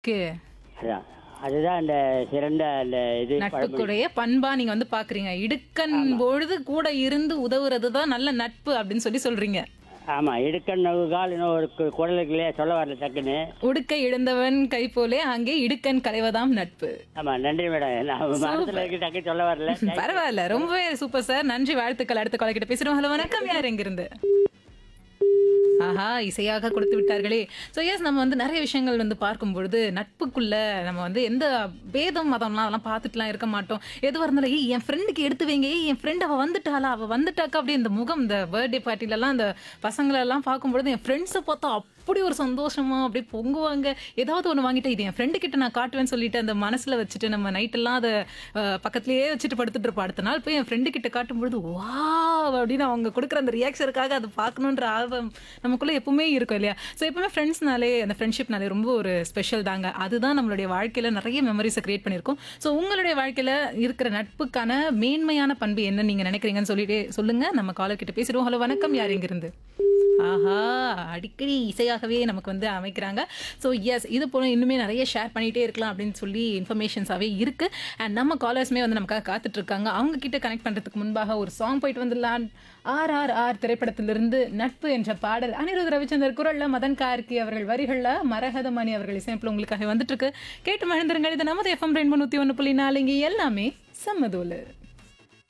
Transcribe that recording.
okay அதான் அதுதான் அந்த சிறந்த அந்த இது பழமொழி நட்புக்குடைய பண்பா நீங்க வந்து பாக்குறீங்க இடுக்கன் பொழுது கூட இருந்து உதவுறது தான் நல்ல நட்பு அப்படின்னு சொல்லி சொல்றீங்க ஆமா இடுக்கண் நவுகால் இன்னும் ஒரு கு- குரல் இருக்கு இல்லையா சொல்ல வரல டக்குன்னு உடுக்கை இழந்தவன் கை போலே அங்கே இடுக்கன் கலைவதாம் நட்பு ஆமா நன்றி மேடம் நான் மனசுல இருக்கு டக்கு சொல்ல வரல பரவாயில்ல ரொம்பவே சூப்பர் சார் நன்றி வாழ்த்துக்கள் அடுத்த கால கிட்ட பேசுறோம் ஹலோ வணக்கம் யார் எங்கிருந்து ஆஹா இசையாக கொடுத்து விட்டார்களே ஸோ எஸ் நம்ம வந்து நிறைய விஷயங்கள் வந்து பார்க்கும் பொழுது நட்புக்குள்ள நம்ம வந்து எந்த பேதம் மதம்லாம் அதெல்லாம் பார்த்துட்டுலாம் இருக்க மாட்டோம் எதுவாக இருந்தாலும் ஏய் என் ஃப்ரெண்டுக்கு எடுத்து வைங்க ஏய் என் ஃப்ரெண்ட் அவள் வந்துட்டாளா அவள் வந்துட்டாக்கா அப்படியே இந்த முகம் இந்த பர்த்டே பார்ட்டிலலாம் அந்த பசங்களெல்லாம் பார்க்கும்பொழுது என் ஃப்ரெண்ட்ஸை பார்த்தா அப்படி ஒரு சந்தோஷமா அப்படியே பொங்குவாங்க ஏதாவது ஒன்று வாங்கிட்டு இது என் ஃப்ரெண்டு கிட்ட நான் காட்டுவேன்னு சொல்லிட்டு அந்த மனசுல வச்சுட்டு நம்ம நைட்டெல்லாம் அதை அஹ், பக்கத்துலயே வச்சுட்டு படுத்துட்டு இருப்போம் அடுத்த நாள் போய் என் ஃப்ரெண்டு கிட்ட காட்டும் பொழுது வா அப்படின்னு அவங்க கொடுக்குற அந்த ரியாக்ஷனுக்காக அதை பார்க்கணுன்ற ஆர்வம் நமக்குள்ள எப்பவுமே இருக்கும் இல்லையா ஸோ எப்பவுமே ஃப்ரெண்ட்ஸ்னாலே அந்த ஃப்ரெண்ட்ஷிப்னாலே ரொம்ப ஒரு ஸ்பெஷல் தாங்க அதுதான் நம்மளுடைய வாழ்க்கையில நிறைய மெமரிஸை கிரியேட் பண்ணியிருக்கோம் ஸோ உங்களுடைய வாழ்க்கையில இருக்கிற நட்புக்கான மேன்மையான பண்பு என்ன நீங்க நினைக்கிறீங்கன்னு சொல்லிட்டு சொல்லுங்க நம்ம காலர் கிட்ட பேசிடுவோம் ஹலோ வணக்கம் யார் இங்கிருந்து ஆஹா அடிக்கடி இசையாகவே நமக்கு வந்து அமைக்கிறாங்க ஸோ எஸ் இது போல இன்னுமே நிறைய ஷேர் பண்ணிகிட்டே இருக்கலாம் அப்படின்னு சொல்லி இன்ஃபர்மேஷன்ஸாகவே இருக்கு அண்ட் நம்ம காலர்ஸுமே வந்து நமக்காக காத்துட்டு இருக்காங்க அவங்க கிட்ட கனெக்ட் பண்ணுறதுக்கு முன்பாக ஒரு சாங் போயிட்டு வந்துடலாம் ஆர் ஆர் ஆர் திரைப்படத்திலிருந்து நட்பு என்ற பாடல் அனிருத் ரவிச்சந்தர் குரல்ல மதன் கார்கி அவர்கள் வரிகளில் மரகதமணி அவர்கள் இசையமைப்பில் உங்களுக்காக வந்துட்டு இருக்கு கேட்டு மகிழ்ந்துருங்கள் இது நமது எஃப்எம் ரெண்டு நூற்றி ஒன்று புள்ளி நாலு இங்கே எல்லாமே சம்மதோலு